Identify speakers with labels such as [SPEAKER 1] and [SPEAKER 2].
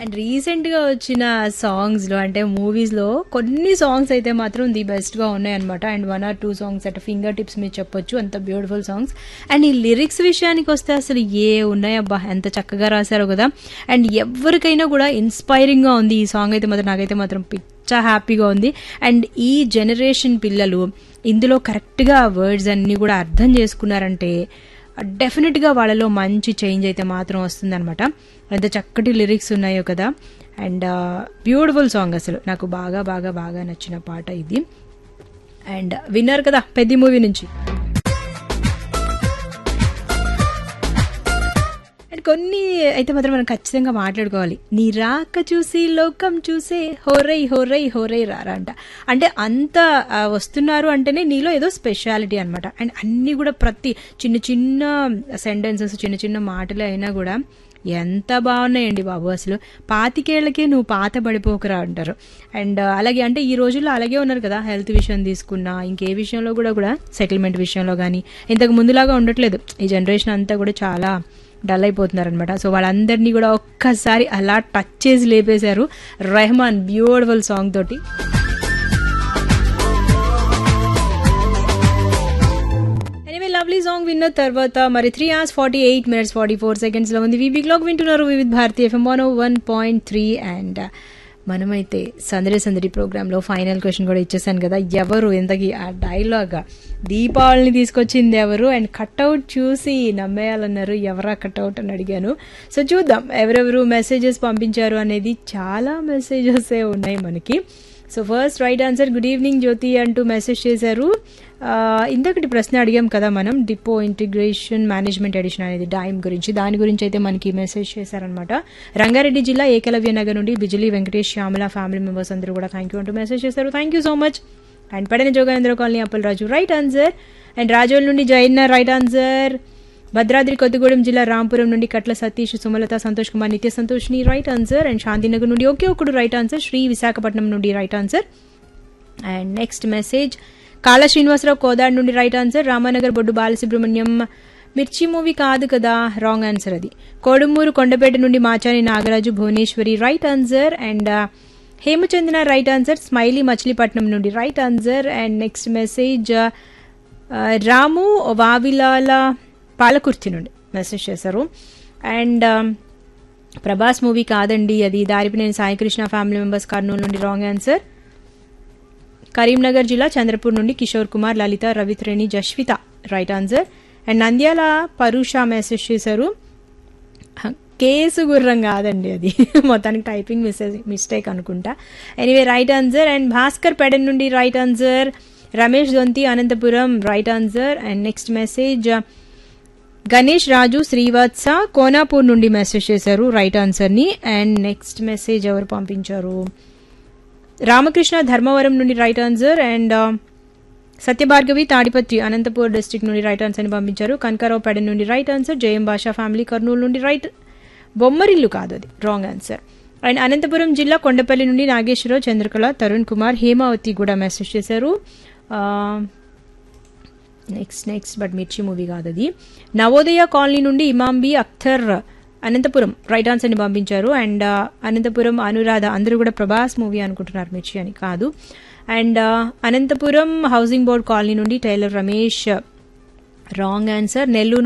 [SPEAKER 1] and రీసెంట్గా వచ్చిన సాంగ్స్లో అంటే మూవీస్లో కొన్ని సాంగ్స్ అయితే మాత్రం ది బెస్ట్గా ఉన్నాయన్నమాట and one or two songs at finger tips మీరు చెప్పొచ్చు అంత బ్యూటిఫుల్ సాంగ్స్ అండ్ ఈ లిరిక్స్ విషయానికి వస్తే అసలు ఏ ఉన్నాయబ్బా ఎంత చక్కగా రాశారో కదా అండ్ ఎవరికైనా కూడా ఇన్స్పైరింగ్గా ఉంది ఈ సాంగ్ అయితే మాత్రం నాకైతే మాత్రం పిచ్చ హ్యాపీగా ఉంది అండ్ ఈ జనరేషన్ పిల్లలు ఇందులో కరెక్ట్గా వర్డ్స్ అన్నీ కూడా అర్థం చేసుకున్నారంటే డెఫినెట్గా వాళ్ళలో మంచి చేంజ్ అయితే మాత్రం వస్తుందన్నమాట ఎంత చక్కటి లిరిక్స్ ఉన్నాయో కదా అండ్ బ్యూటిఫుల్ సాంగ్ అసలు నాకు బాగా బాగా బాగా నచ్చిన పాట ఇది అండ్ విన్నారు కదా పెద్ద మూవీ నుంచి అండ్ కొన్ని అయితే మాత్రం మనం ఖచ్చితంగా మాట్లాడుకోవాలి నీ రాక చూసి లోకం చూసే హోరై హోరై హోరై రారా అంట అంటే అంత ఆ, వస్తున్నారు అంటేనే నీలో ఏదో స్పెషాలిటీ అనమాట అండ్ అన్నీ కూడా ప్రతి చిన్న చిన్న సెంటెన్సెస్ చిన్న చిన్న మాటలు అయినా కూడా ఎంత బాగున్నాయండి బాబు అసలు పాతికేళ్లకే నువ్వు పాత పడిపోకరా అంటారు అండ్ అలాగే అంటే ఈ రోజుల్లో అలాగే ఉన్నారు కదా హెల్త్ విషయం తీసుకున్నా ఇంకే విషయంలో కూడా కూడా సెటిల్మెంట్ విషయంలో కానీ ఇంతకు ముందులాగా ఉండట్లేదు ఈ జనరేషన్ అంతా కూడా చాలా డల్ అయిపోతున్నారనమాట సో వాళ్ళందరినీ కూడా ఒక్కసారి అలా టచ్ చేసి లేపేశారు రెహమాన్ బ్యూటిఫుల్ సాంగ్ తోటి ఎనివే లవ్లీ సాంగ్ విన్న తర్వాత మరి three hours forty eight minutes forty four seconds లో ఉంది వీబీ క్లాక్ వింటున్నారు Vividh Bharati FM one one point three and మనమైతే సందడి సందడి ప్రోగ్రామ్ లో ఫైనల్ క్వశ్చన్ కూడా ఇచ్చేసాను కదా ఎవరు ఎంతకి ఆ డైలాగ్ దీపావళిని తీసుకొచ్చింది ఎవరు అండ్ కట్అవుట్ చూసి నమ్మేయాలన్నారు ఎవరా కట్అవుట్ అని అడిగాను సో చూద్దాం ఎవరెవరు మెసేజెస్ పంపించారు అనేది చాలా మెసేజెస్ ఉన్నాయి మనకి so first right answer good evening Jyothi అంటూ మెసేజ్ చేశారు ఆ, ఇంతకటి ప్రశ్న అడిగాం కదా మనం డిపో ఇంటిగ్రేషన్ మేనేజ్మెంట్ ఎడిషన్ అనేది డైమ్ గురించి దాని గురించి అయితే మనకి మెసేజ్ చేశారనమాట రంగారెడ్డి జిల్లా ఏకలవ్య నగర్ నుండి బిజిలీ వెంకటేష్ శ్యామల ఫ్యామిలీ మెంబర్స్ అందరూ కూడా థ్యాంక్ యూ అంటూ మెసేజ్ చేశారు thank you so much and పడిన Jogendra colony Appalaraju right answer and Rajol నుండి జైన్న రైట్ ఆన్సర్ భద్రాద్రి కొత్తగూడెం జిల్లా రాంపురం నుండి కట్ల సతీష్ సుమలత సంతోష్ కుమార్ నిత్య సంతోష్ని రైట్ ఆన్సర్ అండ్ శాంతినగర్ నుండి ఒకే ఒకడు రైట్ ఆన్సర్ శ్రీ విశాఖపట్నం నుండి right answer and next message కాళ శ్రీనివాసరావు కోదాడ్ నుండి రైట్ ఆన్సర్ రామానగర్ బొడ్డు బాలసుబ్రహ్మణ్యం మిర్చి మూవీ కాదు కదా రాంగ్ ఆన్సర్ అది కోడుమూరు కొండపేట నుండి Machani Nagaraju Bhuvaneswari right answer and Hemachandana right answer smiley Machilipatnam నుండి right answer and next message Ramu Vavilala Palakurthi నుండి మెసేజ్ చేశారు అండ్ ప్రభాస్ మూవీ కాదండి అది దారిపినేని సాయికృష్ణ ఫ్యామిలీ మెంబర్స్ కర్నూలు నుండి రాంగ్ ఆన్సర్ కరీంనగర్ జిల్లా చంద్రపూర్ నుండి Kishore Kumar Lalitha Ravitreni Jaswitha right answer and Nandyal పరుష మెసేజ్ చేశారు హ, కేసు గుర్రం కాదండి అది మొత్తానికి టైపింగ్ మిస్టేక్ మిస్టేక్ అనుకుంటా anyway right answer and Bhaskar Pedan నుండి right answer Ramesh Donthi Anantapuram right answer and next message Ganesh Raju Srivatsa Konapur నుండి మెసేజ్ చేశారు రైట్ ఆన్సర్ని అండ్ నెక్స్ట్ మెసేజ్ ఎవరు పంపించారు రామకృష్ణ ధర్మవరం నుండి right answer and Satyabhargavi Tadipatri Anantapur district నుండి రైట్ ఆన్సర్ ని పంపించారు కనకారావు పెడ నుండి రైట్ ఆన్సర్ జయం భాషా ఫ్యామిలీ కర్నూలు నుండి రైట్ బొమ్మరిల్లు కాదు అది రాంగ్ ఆన్సర్ అండ్ అనంతపురం జిల్లా కొండపల్లి నుండి నాగేశ్వరరావు చంద్రకళ తరుణ్ కుమార్ హేమావతి కూడా మెసేజ్ చేశారు next next but Mirchi movie కాదు అది నవోదయ కాలనీ నుండి ఇమాంబి అఖ్తర్ అనంతపురం రైట్ ఆన్సర్ ని పంపించారు అండ్ అనంతపురం అనురాధ అందరూ కూడా ప్రభాస్ మూవీ అనుకుంటున్నారు మిర్చి అని కాదు and Anantapuram housing board colony నుండి tailor Ramesh wrong answer Nellore